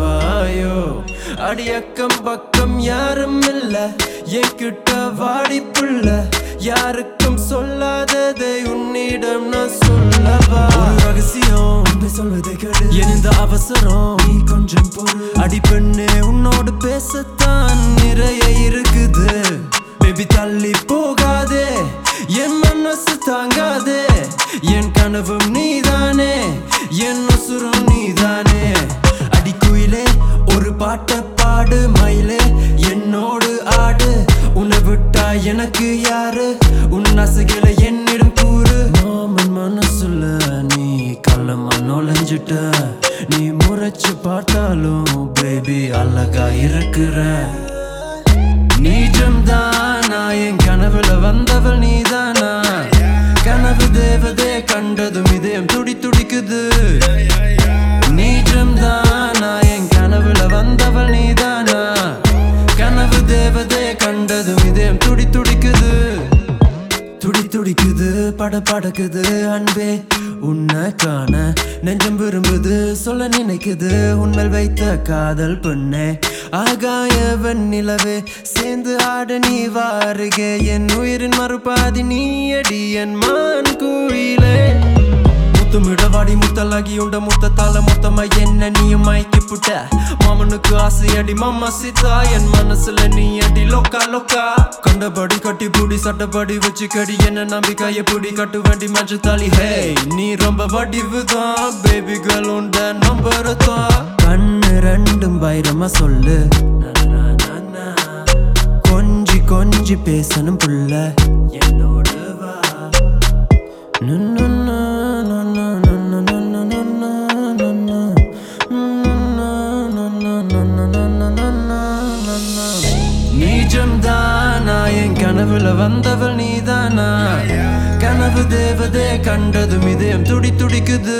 வாயோ அடியக்கம் பக்கம் யாரும் இல்ல என்கிட்ட வாடி புள்ள யாருக்கும் சொல்லாததை உன்னிடம் நான் சொல்லவா ஒரு ரகசியம் உன்னை சொல்வதை கேளு என் இந்த அவசரம் நீ கொஞ்சம் பொறு அடி பெண்ணே உன்னோடு பேசத்தான் நிறைய இருக்குது பேபி தள்ளி போகாதே என் மனசு தாங்காதே என் கனவும் நீதானே என் உசுரும் நீதானே அடிக்குயிலே ஒரு பாட்டை பாடு மயிலே என்னோடு ஆடு உன்னை விட்டா எனக்கு யாரு உன் அசைகளை என்னிடம் கூறு மாமன் மனசுல நீ கள்ளமா நுழைஞ்சிட்ட நீ முறைச்சு பார்த்தாலும் பேபி அழகா இருக்கிற நீஜம்தானா என் கனவுல வந்தவள் நீதானா கனவு தேவதே கண்டதும் இதயம் துடி துடிக்குது நீஜம்தானா என் கனவுல வந்தவள் நீதானா கனவு தேவதே கண்டதும் இதயம் துடி துடிக்குது துடி துடிக்குது பட படக்குது அன்பே உன்னை காண நெஞ்சம் விரும்புது சொல்ல நினைக்குது உன்மேல் வைத்த காதல் பெண்ணே ஆகாயவன் நிலவே சேர்ந்து ஆட நீ வாருகே என் உயிரின் மறுபாதி நீ அடி என் மான் குயிலே முத்துமிட வாடி முத்தலாகி உண்ட முத்தத்தால மொத்தமா என்ன நீயும் மயக்கி புட்ட மாமனுக்கு ஆசை அடி மாமா சீதா என் மனசுல நீ அடி லொக்கா லொக்கா கண்டபடி கட்டி பூடி சட்டப்படி வச்சு கடி என்ன நம்பிக்கைய புடி கட்டு வண்டி மஞ்சள் தாலி ஹே நீ ரொம்ப வடிவுதான் பேபி கேர்ள் உண்ட நம்பர் தான் கண்ணு ரெண்டும் பைரமா சொல்லு நா, நா, நா, நா. கொஞ்சி கொஞ்சி பேசணும் புள்ள என்னோடு வா நீஜம்தானா என் கனவுல வந்தவள் நீதானா கனவு தேவதே கண்டதும் இதயம் துடி துடிக்குது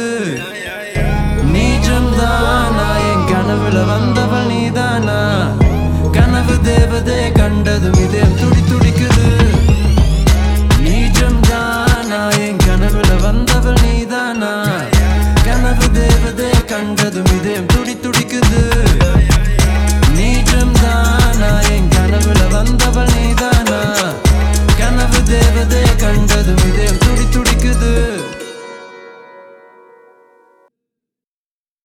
நீஜம்தானா என் கனவுல வந்தவள் நீதானா கனவு தேவதே கண்டதும் இதயம் துடி துடிக்குது நீஜம்தானா என் கனவுல வந்தவள் நீதானா கனவு தேவதே கண்டதும் இதயம் துடி துடி